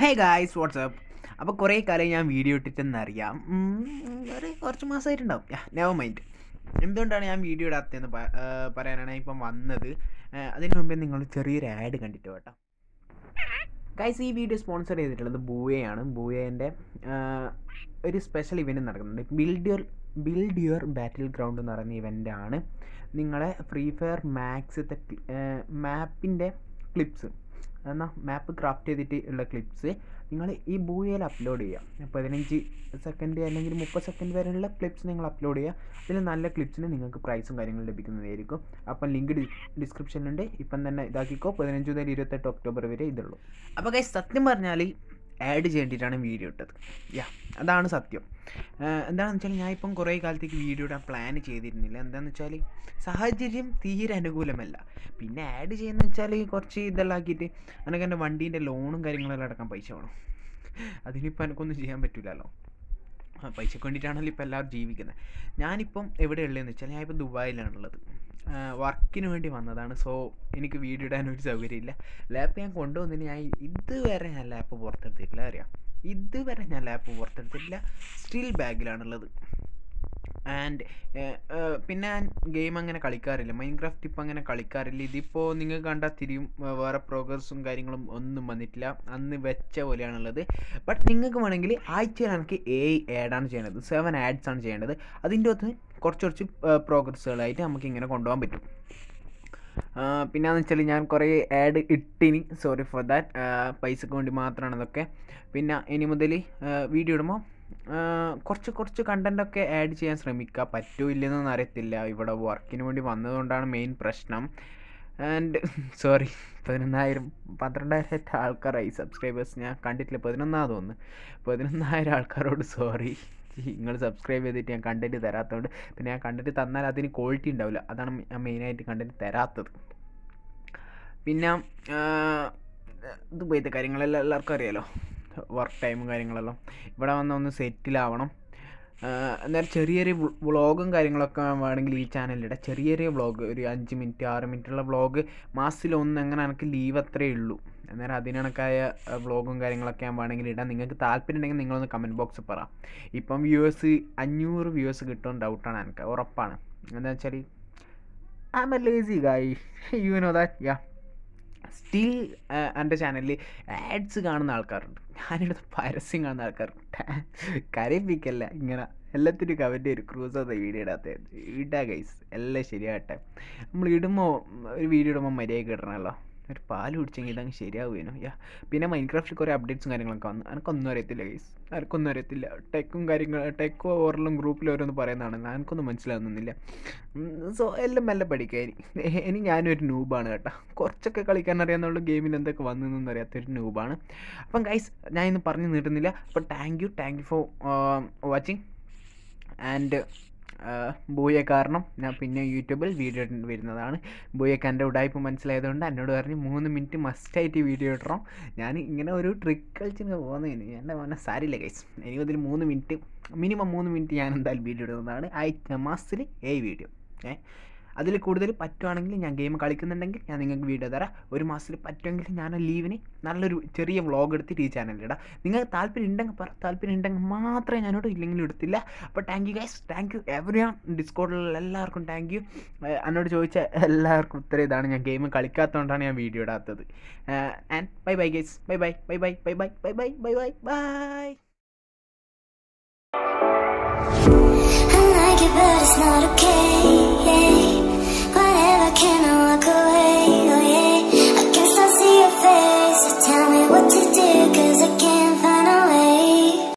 Hey guys WhatsApp അപ്പോൾ കുറേ കാലം ഞാൻ വീഡിയോ ഇട്ടിട്ടെന്നറിയാം ഉം, ഒരു കുറച്ച് മാസമായിട്ടുണ്ടാവും നെവർ മൈൻഡ് എന്തുകൊണ്ടാണ് ഞാൻ വീഡിയോ ഇടാത്തതെന്ന് പ- ആ, പറയാനാണ് ഞാൻ ഇപ്പം വന്നത് ആ, അതിന് മുമ്പേ നിങ്ങൾ ചെറിയൊരു ആഡ് കണ്ടിട്ട് കേട്ടോ ഗൈസ് ഈ വീഡിയോ സ്പോൺസർ ചെയ്തിട്ടുള്ളത് ബൂയയാണ് ബൂയേൻ്റെ ഒരു സ്പെഷ്യൽ ഇവൻറ്റ് നടക്കുന്നുണ്ട് build your build your battleground എന്ന് പറയുന്ന ഇവൻ്റാണ് നിങ്ങളെ ഫ്രീ ഫയർ മാക്സത്തെ മാപ്പിൻ്റെ ക്ലിപ്സ് എന്നാൽ മാപ്പ് ക്രാഫ്റ്റ് ചെയ്തിട്ട് ഉള്ള ക്ലിപ്സ് നിങ്ങൾ ഈ ബൂയയിൽ അപ്ലോഡ് ചെയ്യുക പതിനഞ്ച് സെക്കൻഡ് അല്ലെങ്കിൽ മുപ്പത് സെക്കൻഡ് വരെയുള്ള ക്ലിപ്സ് നിങ്ങൾ അപ്ലോഡ് ചെയ്യുക അതിൽ നല്ല ക്ലിപ്സിന് നിങ്ങൾക്ക് പ്രൈസും കാര്യങ്ങളും ലഭിക്കുന്നതായിരിക്കും അപ്പം ലിങ്ക് ഡിസ്ക്രിപ്ഷനിലുണ്ട് ഇപ്പം തന്നെ ഇതാക്കിക്കോ പതിനഞ്ച് മുതൽ ഇരുപത്തെട്ട് ഒക്ടോബർ വരെ ഇതുള്ളൂ അപ്പോൾ ഗൈസ് സത്യം പറഞ്ഞാൽ ആഡ് ചെയ്യേണ്ടിയിട്ടാണ് വീഡിയോ ഇട്ടത് യാ അതാണ് സത്യം ആഹ് എന്താണെന്ന് വെച്ചാൽ ഞാൻ ഇപ്പം കുറേ കാലത്തേക്ക് വീഡിയോ ഇടാൻ പ്ലാൻ ചെയ്തിരുന്നില്ല എന്താണെന്ന് വെച്ചാൽ സാഹചര്യം തീരെ അനുകൂലമല്ല പിന്നെ ആഡ് ചെയ്യുന്ന വെച്ചാൽ കുറച്ച് ഇതെല്ലാം ആക്കിയിട്ട് എനിക്ക് എൻ്റെ വണ്ടീൻ്റെ ലോണും കാര്യങ്ങളെല്ലാം അടക്കാൻ പൈസ വേണം അതിനിപ്പോൾ എനിക്കൊന്നും ചെയ്യാൻ പറ്റില്ലല്ലോ ആ, പൈസക്ക് വേണ്ടിയിട്ടാണല്ലോ ഇപ്പോൾ എല്ലാവരും ജീവിക്കുന്നത് ഞാനിപ്പം എവിടെയുള്ളതെന്ന് വെച്ചാൽ ഞാനിപ്പോൾ ദുബായിലാണുള്ളത് വർക്കിന് വേണ്ടി വന്നതാണ് സോ എനിക്ക് വീഡിയോ ഇടാൻ ഒരു സൗകര്യമില്ല ലാപ്പ് ഞാൻ കൊണ്ടുവന്നതിന് ഞാൻ ഇതുവരെ ഞാൻ ലാപ്പ് പുറത്തെടുത്തിട്ടില്ല അറിയാം ഇതുവരെ ഞാൻ ലാപ്പ് പുറത്തെടുത്തിട്ടില്ല സ്റ്റിൽ ബാഗിലാണുള്ളത് ആൻഡ് പിന്നെ ഞാൻ ഗെയിം അങ്ങനെ കളിക്കാറില്ല മൈൻക്രാഫ്റ്റ് ഇപ്പം അങ്ങനെ കളിക്കാറില്ല ഇതിപ്പോൾ നിങ്ങൾക്ക് കണ്ടാൽ തിരിയും വേ- വേറെ പ്രോഗ്രസ്സും കാര്യങ്ങളും ഒന്നും വന്നിട്ടില്ല അന്ന് വെച്ച പോലെയാണുള്ളത് ബട്ട് നിങ്ങൾക്ക് വേണമെങ്കിൽ ആഴ്ചയിൽ എനിക്ക് ഏ ആഡാണ് ചെയ്യേണ്ടത് സെവൻ ആഡ്സ് ആണ് ചെയ്യേണ്ടത് അതിൻ്റെ അകത്ത് കുറച്ച് കുറച്ച് പ്രോഗ്രസ്സുകളായിട്ട് നമുക്ക് ഇങ്ങനെ കൊണ്ടുപോകാൻ പറ്റും പിന്നെന്ന് വെച്ചാൽ ഞാൻ കുറേ ആഡ് ഇട്ടിനി സോറി ഫോർ ദാറ്റ് പൈസക്ക് വേണ്ടി മാത്രമാണ് അതൊക്കെ പിന്നെ ഇനി മുതൽ വീഡിയോ ഇടുമ്പോൾ കുറച്ച് കുറച്ച് കണ്ടൻറ്റൊക്കെ ആഡ് ചെയ്യാൻ ശ്രമിക്കുക പറ്റുമോ ഇല്ലെന്നൊന്നും അറിയത്തില്ല ഇവിടെ വർക്കിന് വേണ്ടി വന്നതുകൊണ്ടാണ് മെയിൻ പ്രശ്നം ആൻഡ് സോറി പതിനൊന്നായിരം പന്ത്രണ്ടായിരം ആൾക്കാരായി സബ്സ്ക്രൈബേഴ്സ് ഞാൻ കണ്ടിട്ടില്ല പതിനൊന്നാ തോന്നുന്നു പതിനൊന്നായിരം ആൾക്കാരോട് സോറി നിങ്ങൾ സബ്സ്ക്രൈബ് ചെയ്തിട്ട് ഞാൻ കണ്ടൻറ്റ് തരാത്തതുകൊണ്ട് പിന്നെ ഞാൻ കണ്ടൻറ്റ് തന്നാൽ അതിന് ക്വാളിറ്റി ഉണ്ടാവില്ല അതാണ് ഞാൻ മെയിനായിട്ട് കണ്ടൻറ്റ് തരാത്തത് പിന്നെ ദുബൈത്തെ കാര്യങ്ങളെല്ലാം എല്ലാവർക്കും അറിയാലോ വർക്ക് ടൈമും കാര്യങ്ങളെല്ലാം ഇവിടെ വന്ന് ഒന്ന് സെറ്റിലാവണം അന്നേരം ചെറിയ ചെറിയ വ്ളോഗും കാര്യങ്ങളൊക്കെ വേണമെങ്കിൽ ഈ ചാനലിലിടെ ചെറിയ ചെറിയ വ്ളോഗ് ഒരു അഞ്ച് മിനിറ്റ് ആറ് മിനിറ്റുള്ള വ്ളോഗ് മാസത്തിലൊന്ന് അങ്ങനെ എനിക്ക് ലീവ് അത്രയേ ഉള്ളൂ അന്നേരം അതിനണക്കായ വ്ളോഗും കാര്യങ്ങളൊക്കെ ഞാൻ വേണമെങ്കിൽ ഇടാം നിങ്ങൾക്ക് താല്പര്യം ഉണ്ടെങ്കിൽ നിങ്ങളൊന്ന് കമൻറ്റ് ബോക്സിൽ പറ ഇപ്പം വ്യൂവേഴ്സ് അഞ്ഞൂറ് വ്യൂവേഴ്സ് കിട്ടും ഡൗട്ടാണ് എനിക്ക് ഉറപ്പാണ് എന്താ വെച്ചാൽ I'm a lazy guy you know that yeah still എൻ്റെ ചാനലിൽ ആഡ്സ് കാണുന്ന ആൾക്കാരുണ്ട് ഞാനിവിടെ പരസ്യം കാണുന്ന ആൾക്കാരുണ്ട് കരയിപ്പിക്കല്ല ഇങ്ങനെ എല്ലാത്തിനും കമൻറ്റ് വരും ക്രൂസ് അത് വീഡിയോ ഇടാത്ത ഇടാ ഗൈസ് എല്ലാം ശരിയാകട്ടെ നമ്മൾ ഇടുമ്പോൾ ഒരു വീഡിയോ ഇടുമ്പോൾ മര്യാദയ്ക്ക് ഇടണമല്ലോ ഒരു പാല് കുടിച്ചെങ്കിൽ ഇതങ്ങ് ശരിയാവുകയോ യാ പിന്നെ മൈൻക്രാഫ്റ്റിൽ കുറേ അപ്ഡേറ്റ്സും കാര്യങ്ങളൊക്കെ വന്നു എനിക്കൊന്നും അറിയത്തില്ല ഗൈസ് എനിക്കൊന്നും അറിയത്തില്ല ടെക്കും കാര്യങ്ങൾ ടെക്കോ ഓറലും ഗ്രൂപ്പിൽ ഓരോന്ന് പറയുന്നതാണ് എനിക്കൊന്നും മനസ്സിലാവുന്നില്ല സോ എല്ലാം മെല്ലെ പഠിക്കുക ഇനി ഇനി ഞാനൊരു നൂബാണ് കേട്ടോ കുറച്ചൊക്കെ കളിക്കാൻ അറിയാവുന്ന ഗെയിമിൽ എന്തൊക്കെ വന്നതെന്നൊന്നും അറിയാത്തൊരു നൂബാണ് അപ്പം ഗൈസ് ഞാൻ ഇന്ന് പറഞ്ഞു നീട്ടുന്നില്ല അപ്പോൾ thank you thank you for watching and Booyah കാരണം ഞാൻ പിന്നെ യൂട്യൂബിൽ വീഡിയോ ഇടേണ്ടി വരുന്നതാണ് ബൂയൊക്കെ എൻ്റെ ഉടായ്പ മനസ്സിലായതുകൊണ്ട് എന്നോട് പറഞ്ഞ് മൂന്ന് മിനിറ്റ് മസ്റ്റായിട്ട് വീഡിയോ ഇടണം ഞാൻ ഇങ്ങനെ ഒരു ട്രിക്ക് കളിച്ചിങ്ങനെ പോകുന്നതിന് എൻ്റെ മോനെ സാരില്ല ഗൈസ് ഇനി മുതൽ മൂന്ന് മിനിറ്റ് മിനിമം മൂന്ന് മിനിറ്റ് ഞാൻ എന്തായാലും വീഡിയോ ഇടുന്നതാണ് ആഴ്ച മാസത്തിൽ ഏഴ് വീഡിയോ ഏ അതിൽ കൂടുതൽ പറ്റുവാണെങ്കിൽ ഞാൻ ഗെയിം കളിക്കുന്നുണ്ടെങ്കിൽ ഞാൻ നിങ്ങൾക്ക് വീഡിയോ തരാം ഒരു മാസത്തിൽ പറ്റുമെങ്കിൽ ഞാൻ ലീവിന് നല്ലൊരു ചെറിയ വ്ളോഗ് എടുത്തിട്ട് ഈ ചാനലിൽ ഇടാം നിങ്ങൾക്ക് താല്പര്യം ഉണ്ടെങ്കിൽ പറ താല്പര്യം ഉണ്ടെങ്കിൽ മാത്രമേ ഞാനോട് ഇല്ലെങ്കിൽ എടുത്തില്ല അപ്പോൾ thank you guys thank you everyone ഡിസ്കോഡിലുള്ള എല്ലാവർക്കും താങ്ക് യു എന്നോട് ചോദിച്ച എല്ലാവർക്കും ഉത്തരം ഇതാണ് ഞാൻ ഗെയിം കളിക്കാത്തതുകൊണ്ടാണ് ഞാൻ വീഡിയോ ഇടാത്തത് and bye bye guys bye bye bye bye bye bye bye bye bye bye bye I like it, but it's not okay.